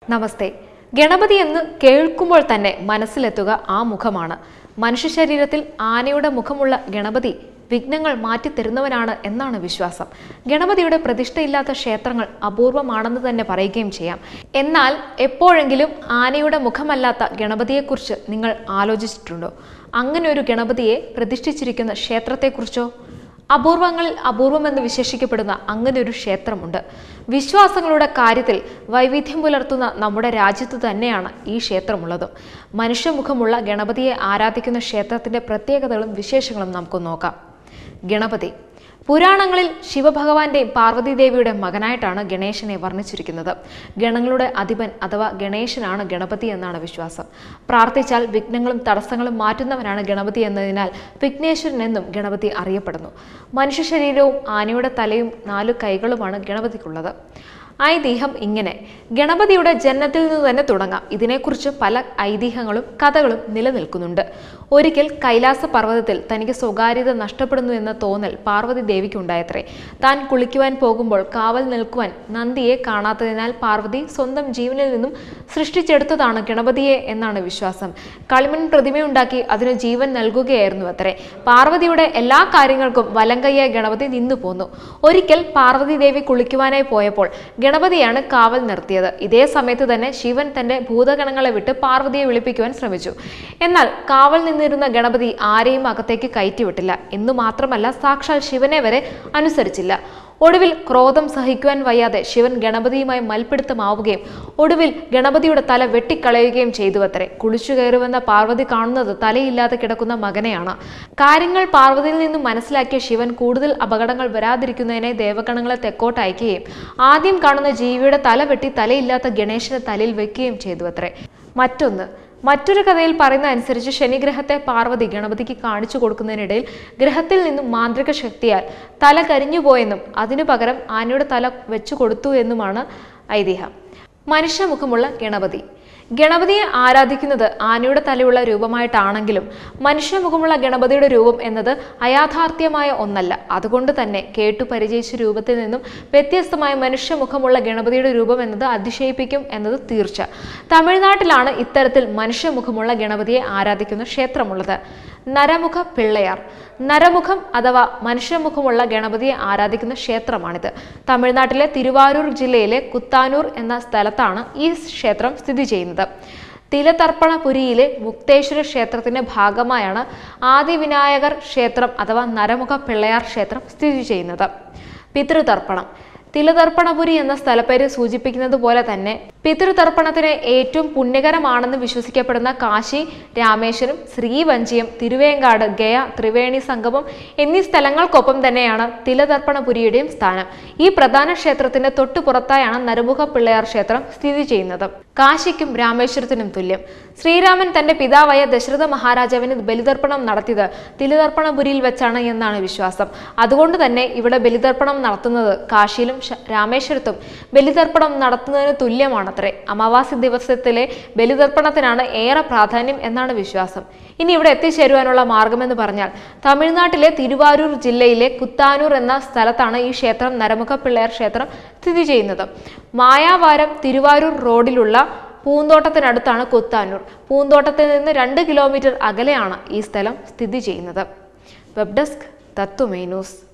നമസ്തേ ഗണപതി എന്ന് കേൾക്കുമ്പോൾ തന്നെ മനസ്സിലെത്തുക ആ മുഖമാണ് മനുഷ്യ ശരീരത്തിൽ ആനയുടെ മുഖമുള്ള ഗണപതി വിഘ്നങ്ങൾ മാറ്റിത്തരുന്നവനാണ് എന്നാണ് വിശ്വാസം ഗണപതിയുടെ പ്രതിഷ്ഠയില്ലാത്ത ക്ഷേത്രങ്ങൾ അപൂർവമാണെന്ന് തന്നെ പറയുകയും ചെയ്യാം എന്നാൽ എപ്പോഴെങ്കിലും ആനയുടെ മുഖമല്ലാത്ത ഗണപതിയെക്കുറിച്ച് നിങ്ങൾ ആലോചിച്ചിട്ടുണ്ടോ അങ്ങനെ ഒരു ഗണപതിയെ പ്രതിഷ്ഠിച്ചിരിക്കുന്ന ക്ഷേത്രത്തെക്കുറിച്ചോ അപൂർവങ്ങളിൽ അപൂർവമെന്ന് വിശേഷിക്കപ്പെടുന്ന അങ്ങനെ ഒരു ക്ഷേത്രമുണ്ട് വിശ്വാസങ്ങളുടെ കാര്യത്തിൽ വൈവിധ്യം പുലർത്തുന്ന നമ്മുടെ രാജ്യത്ത് തന്നെയാണ് ഈ ക്ഷേത്രമുള്ളതും മനുഷ്യമുഖമുള്ള ഗണപതിയെ ആരാധിക്കുന്ന ക്ഷേത്രത്തിന്റെ പ്രത്യേകതകളും വിശേഷങ്ങളും നമുക്ക് നോക്കാം ഗണപതി പുരാണങ്ങളിൽ ശിവഭഗവാന്റെയും പാർവതീദേവിയുടെ മകനായിട്ടാണ് ഗണേശനെ വർണ്ണിച്ചിരിക്കുന്നത് ഗണങ്ങളുടെ അധിപൻ അഥവാ ഗണേശനാണ് ഗണപതി എന്നാണ് വിശ്വാസം പ്രാർത്ഥിച്ചാൽ വിഘ്നങ്ങളും തടസ്സങ്ങളും മാറ്റുന്നവനാണ് ഗണപതി എന്നതിനാൽ വിഘ്നേശ്വരൻ എന്നും ഗണപതി അറിയപ്പെടുന്നു മനുഷ്യ ശരീരവും ആനയുടെ തലയും നാലു കൈകളുമാണ് ഗണപതിക്കുള്ളത് ഐതിഹ്യം ഇങ്ങനെ ഗണപതിയുടെ ജന്മത്തിൽ നിന്ന് തന്നെ തുടങ്ങാം ഇതിനെക്കുറിച്ച് പല ഐതിഹ്യങ്ങളും കഥകളും നിലനിൽക്കുന്നുണ്ട് ഒരിക്കൽ കൈലാസ പർവ്വതത്തിൽ തനിക്ക് സ്വകാര്യത നഷ്ടപ്പെടുന്നു എന്ന തോന്നൽ പാർവതി ദേവിക്ക് ഉണ്ടായത്രേ താൻ കുളിക്കുവാൻ പോകുമ്പോൾ കാവൽ നിൽക്കുവാൻ നന്ദിയെ കാണാത്തതിനാൽ പാർവതി സ്വന്തം ജീവനിൽ നിന്നും സൃഷ്ടിച്ചെടുത്തതാണ് ഗണപതിയെ എന്നാണ് വിശ്വാസം കളിമൺ പ്രതിമയുണ്ടാക്കി അതിന് ജീവൻ നൽകുകയായിരുന്നു അത്രേ പാർവതിയുടെ എല്ലാ കാര്യങ്ങൾക്കും വലങ്കയ്യായ ഗണപതി നിന്നു പോന്നു ഒരിക്കൽ പാർവതി ദേവി കുളിക്കുവാനായി പോയപ്പോൾ ഗണപതിയാണ് കാവൽ നിർത്തിയത് ഇതേ സമയത്ത് തന്നെ ശിവൻ തന്റെ ഭൂതഗണങ്ങളെ വിട്ട് പാർവതിയെ വിളിപ്പിക്കുവാൻ ശ്രമിച്ചു എന്നാൽ കാവൽ നിന്നിരുന്ന ഗണപതി ആരെയും അകത്തേക്ക് കയറ്റിവിട്ടില്ല എന്നു മാത്രമല്ല സാക്ഷാൽ ശിവനെ വരെ അനുസരിച്ചില്ല ഒടുവിൽ ക്രോധം സഹിക്കുവാൻ വയ്യാതെ ശിവൻ ഗണപതിയുമായി മൽപ്പിടുത്തമാവുകയും ഒടുവിൽ ഗണപതിയുടെ തല വെട്ടിക്കളയുകയും ചെയ്തു അത്രേ കുളിച്ചു കയറുവെന്ന പാർവതി കാണുന്നത് തലയില്ലാതെ കിടക്കുന്ന മകനെയാണ് കാര്യങ്ങൾ പാർവതിയിൽ നിന്നും മനസ്സിലാക്കിയ ശിവൻ കൂടുതൽ അപകടങ്ങൾ വരാതിരിക്കുന്നതിനെ ദേവഗണങ്ങളെ തെക്കോട്ട് അയക്കുകയും ആദ്യം കാണുന്ന ജീവിയുടെ തല വെട്ടി തലയില്ലാത്ത ഗണേശന്റെ തലയിൽ വെക്കുകയും ചെയ്തു അത്രേ മറ്റൊന്ന് മറ്റൊരു കഥയിൽ പറയുന്ന അനുസരിച്ച് ശനിഗ്രഹത്തെ പാർവതി ഗണപതിക്ക് കാണിച്ചു കൊടുക്കുന്നതിനിടയിൽ ഗ്രഹത്തിൽ നിന്നും മാന്ത്രിക ശക്തിയാൽ തല കരിഞ്ഞുപോയെന്നും അതിനു പകരം ആനയുടെ തല വെച്ചു കൊടുത്തു എന്നുമാണ് ഐതിഹ്യം മനുഷ്യമുഖമുള്ള ഗണപതി ഗണപതിയെ ആരാധിക്കുന്നത് ആനയുടെ തലയുള്ള രൂപമായിട്ടാണെങ്കിലും മനുഷ്യമുഖമുള്ള ഗണപതിയുടെ രൂപം എന്നത് അയാഥാർത്ഥ്യമായ ഒന്നല്ല അതുകൊണ്ട് തന്നെ കേട്ടു പരിചയിച്ച രൂപത്തിൽ നിന്നും വ്യത്യസ്തമായ മനുഷ്യമുഖമുള്ള ഗണപതിയുടെ രൂപം എന്നത് അതിശയിപ്പിക്കും എന്നത് തീർച്ച തമിഴ്നാട്ടിലാണ് ഇത്തരത്തിൽ മനുഷ്യമുഖമുള്ള ഗണപതിയെ ആരാധിക്കുന്ന ക്ഷേത്രമുള്ളത് നരമുഖ പിള്ളയാർ നരമുഖം അഥവാ മനുഷ്യമുഖമുള്ള ഗണപതിയെ ആരാധിക്കുന്ന ക്ഷേത്രമാണിത് തമിഴ്നാട്ടിലെ തിരുവാരൂർ ജില്ലയിലെ കുത്താനൂർ എന്ന സ്ഥലത്താണ് ഈ ക്ഷേത്രം സ്ഥിതി ചെയ്യുന്നത് തിലതർപ്പണപുരിയിലെ മുക്തേശ്വര ക്ഷേത്രത്തിന്റെ ഭാഗമായാണ് ആദിവിനായകർ ക്ഷേത്രം അഥവാ നരമുഖ പിള്ളയാർ ക്ഷേത്രം സ്ഥിതി ചെയ്യുന്നത് പിതൃതർപ്പണം തിലതർപ്പണപുരി എന്ന സ്ഥലപ്പേര് സൂചിപ്പിക്കുന്നത് പോലെ തന്നെ പിതൃതർപ്പണത്തിന് ഏറ്റവും പുണ്യകരമാണെന്ന് വിശ്വസിക്കപ്പെടുന്ന കാശി രാമേശ്വരം ശ്രീവഞ്ചിയം തിരുവേങ്കാട് ഗയ ത്രിവേണി സംഗമം എന്നീ സ്ഥലങ്ങൾക്കൊപ്പം തന്നെയാണ് തിലതർപ്പണപുരിയുടെയും സ്ഥാനം ഈ പ്രധാന ക്ഷേത്രത്തിന്റെ തൊട്ടുപുറത്തായാണ് നരമുഖ പിള്ളയാർ ക്ഷേത്രം സ്ഥിതി ചെയ്യുന്നത് കാശിക്കും രാമേശ്വരത്തിനും തുല്യം ശ്രീരാമൻ തന്റെ പിതാവായ ദശരഥ മഹാരാജാവിന് ബലിതർപ്പണം നടത്തിയത് തിലതർപ്പണപുരിയിൽ വെച്ചാണ് എന്നാണ് വിശ്വാസം അതുകൊണ്ട് തന്നെ ഇവിടെ ബലിതർപ്പണം നടത്തുന്നത് കാശിയിലും ശ- രാമേശ്വരത്തും ബലിതർപ്പണം നടത്തുന്നതിന് തുല്യമാണത്രേ അമാവാസി ദിവസത്തിലെ ബലിതർപ്പണത്തിനാണ് ഏറെ പ്രാധാന്യം എന്നാണ് വിശ്വാസം ഇനി ഇവിടെ എത്തിച്ചേരുവാനുള്ള മാർഗമെന്ന് പറഞ്ഞാൽ തമിഴ്നാട്ടിലെ തിരുവാരൂർ ജില്ലയിലെ കുത്താനൂർ എന്ന സ്ഥലത്താണ് ഈ ക്ഷേത്രം നരമുഖ പിള്ളയർ ക്ഷേത്രം സ്ഥിതി ചെയ്യുന്നത് മായാവാരം തിരുവാരൂർ റോഡിലുള്ള പൂന്തോട്ടത്തിനടുത്താണ് കുത്താനൂർ പൂന്തോട്ടത്തിൽ നിന്ന് രണ്ട് കിലോമീറ്റർ അകലെയാണ് ഈ സ്ഥലം സ്ഥിതി ചെയ്യുന്നത് വെബ് ഡെസ്ക് തത്വമേ ന്യൂസ്